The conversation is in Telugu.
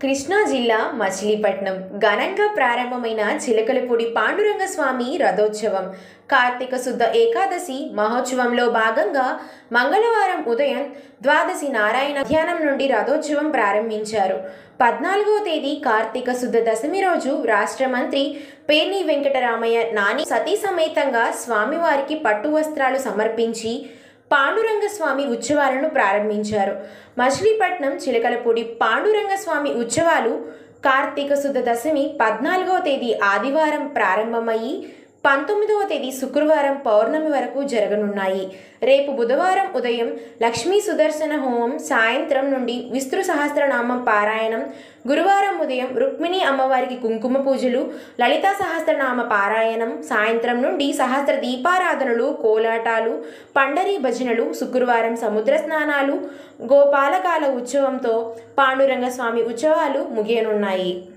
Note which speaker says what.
Speaker 1: కృష్ణా జిల్లా మచిలీపట్నం ఘనంగా ప్రారంభమైన చిలకలపూడి పాండురంగ స్వామి రథోత్సవం కార్తీక శుద్ధ ఏకాదశి మహోత్సవంలో భాగంగా మంగళవారం ఉదయం ద్వాదశి నారాయణ ధ్యానం నుండి రథోత్సవం ప్రారంభించారు పద్నాలుగవ తేదీ కార్తీక శుద్ధ దశమి రోజు రాష్ట్ర మంత్రి పేర్ని వెంకటరామయ్య నాని సతీ సమేతంగా స్వామివారికి పట్టు వస్త్రాలు సమర్పించి పాండురంగ స్వామి ఉత్సవాలను ప్రారంభించారు మచిలీపట్నం చిలకలపూడి పాండురంగ స్వామి ఉత్సవాలు కార్తీక శుద్ధ దశమి పద్నాలుగవ తేదీ ఆదివారం ప్రారంభమయ్యి పంతొమ్మిదవ తేదీ శుక్రవారం పౌర్ణమి వరకు జరగనున్నాయి రేపు బుధవారం ఉదయం లక్ష్మీ సుదర్శన హోమం సాయంత్రం నుండి విస్తృ సహస్రనామం పారాయణం గురువారం ఉదయం రుక్మిణి అమ్మవారికి కుంకుమ పూజలు లలితా సహస్రనామ పారాయణం సాయంత్రం నుండి సహస్ర దీపారాధనలు కోలాటాలు పండరీ భజనలు శుక్రవారం సముద్ర స్నానాలు గోపాలకాల ఉత్సవంతో పాండురంగ స్వామి ఉత్సవాలు ముగియనున్నాయి